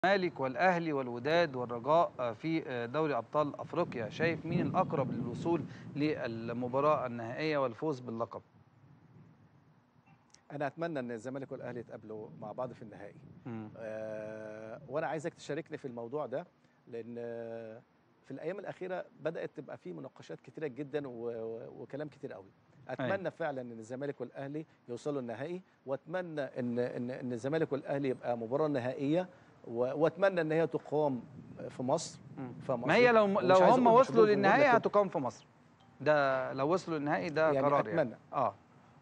الزمالك والاهلي والوداد والرجاء في دوري ابطال افريقيا شايف مين الاقرب للوصول للمباراه النهائيه والفوز باللقب انا اتمنى ان الزمالك والاهلي يتقابلوا مع بعض في النهائي مم. آه وانا عايزك تشاركني في الموضوع ده لان آه، في الايام الاخيره بدات تبقى في مناقشات كتيره جدا و- و- وكلام كتير قوي اتمنى فعلا ان الزمالك والاهلي يوصلوا النهائي واتمنى ان ان ان الزمالك والاهلي يبقى مباراه نهائيه و- واتمنى ان هي تقام في مصر مم. فاهم ما هي قصدي؟ لو ومش لو عايز هم أقول وصلوا بحضور للنهائي جمهور، لكن هتقام في مصر ده لو وصلوا للنهائي ده يعني قرار يعني أتمنى. اه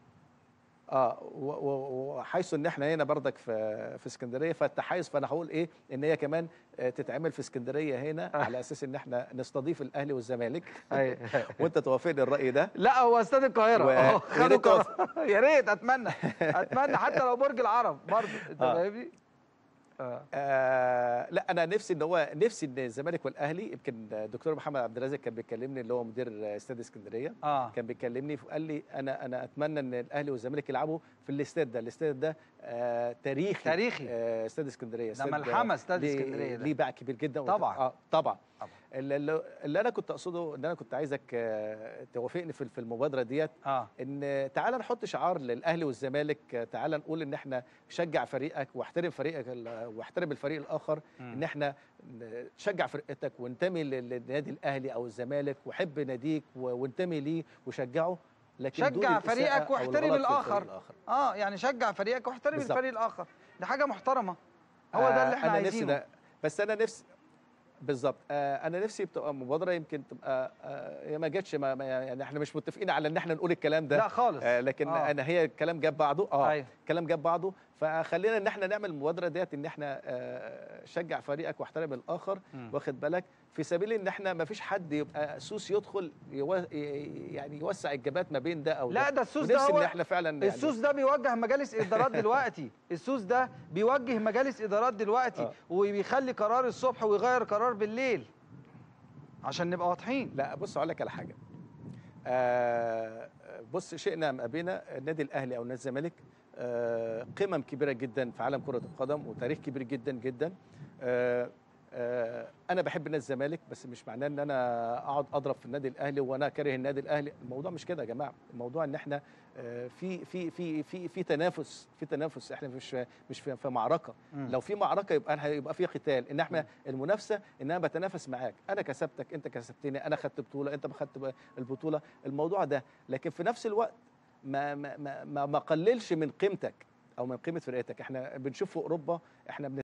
اه و- و- وحيث ان احنا هنا بردك في في اسكندريه فالتحيز فانا هقول ايه ان هي كمان آه، تتعمل في اسكندريه هنا على اساس ان احنا نستضيف الاهلي والزمالك أي. وانت توافقني الراي ده لا هو استاد القاهره و- أهو، يا خدوا ريت قرار. يا ريت اتمنى اتمنى حتى لو برج العرب برضه انت آه. فاهمني اه آه لا انا نفسي ان هو نفسي ان الزمالك والاهلي يمكن الدكتور محمد عبد الرازق كان بيكلمني اللي هو مدير استاد اسكندريه اه كان بيكلمني وقال لي انا انا اتمنى ان الاهلي والزمالك يلعبوا في الاستاد ده الاستاد ده آه تاريخي تاريخي. آه استاد اسكندريه ده ملحمة استاد ليه- اسكندرية ده. ليه باع كبير جدا طبعاً. اه طبعا طبعا اللي, اللي اللي انا كنت اقصده ان انا كنت عايزك آه، توافقني في في المبادره ديت اه ان تعالى نحط شعار للاهلي والزمالك آه، تعالى نقول ان احنا شجع فريقك واحترم فريقك ال- واحترم الفريق الاخر مم. ان احنا نشجع فرقتك وانتمي لل- للنادي الاهلي او الزمالك وحب ناديك و- وانتمي ليه وشجعه لكن دون شجع الإساءة فريقك أو واحترم الغلط في الفريق الآخر. الآخر. اه يعني شجع فريقك واحترم بالظبط. الفريق الاخر دي حاجه محترمه هو ده اللي آه، احنا انا نفسي عايزينه ده بس انا نفسي بالظبط آه انا نفسي بتبقى مبادره يمكن تبقى آه هي ما جاتش ما ما- يعني احنا مش متفقين على ان احنا نقول الكلام ده لا خالص آه لكن آه. آه. انا هي الكلام جاب بعضه اه أيوة. الكلام جاب بعضه فخلينا ان احنا نعمل المبادره ديت ان احنا آه شجع فريقك واحترم الاخر مم. واخد بالك في سبيل ان احنا ما فيش حد يبقى سوس يدخل يو... يعني يوسع الجبات ما بين ده او لا ده ده السوس ده ونفسي هو ان احنا فعلا يعني السوس ده بيوجه مجالس ادارات دلوقتي السوس ده بيوجه مجالس ادارات دلوقتي آه. وبيخلي قرار الصبح ويغير قرار بالليل عشان نبقى واضحين لا بص اقول لك على حاجه آه بص شئنا ام ابينا النادي الاهلي او نادي الزمالك آه قمم كبيره جدا في عالم كره القدم وتاريخ كبير جدا جدا آه آه انا بحب نادي الزمالك بس مش معناه ان انا اقعد اضرب في النادي الاهلي وانا كاره النادي الاهلي الموضوع مش كده يا جماعه الموضوع ان احنا آه في في في في في تنافس في تنافس احنا مش مش في, في معركه مم. لو في معركه يبقى هيبقى في قتال ان احنا المنافسه ان انا بتنافس معاك انا كسبتك انت كسبتني انا خدت بطوله انت ما خدت البطوله الموضوع ده لكن في نفس الوقت ما ما ما ما ما قللش من قيمتك او من قيمه فرقتك احنا بنشوف في اوروبا احنا بن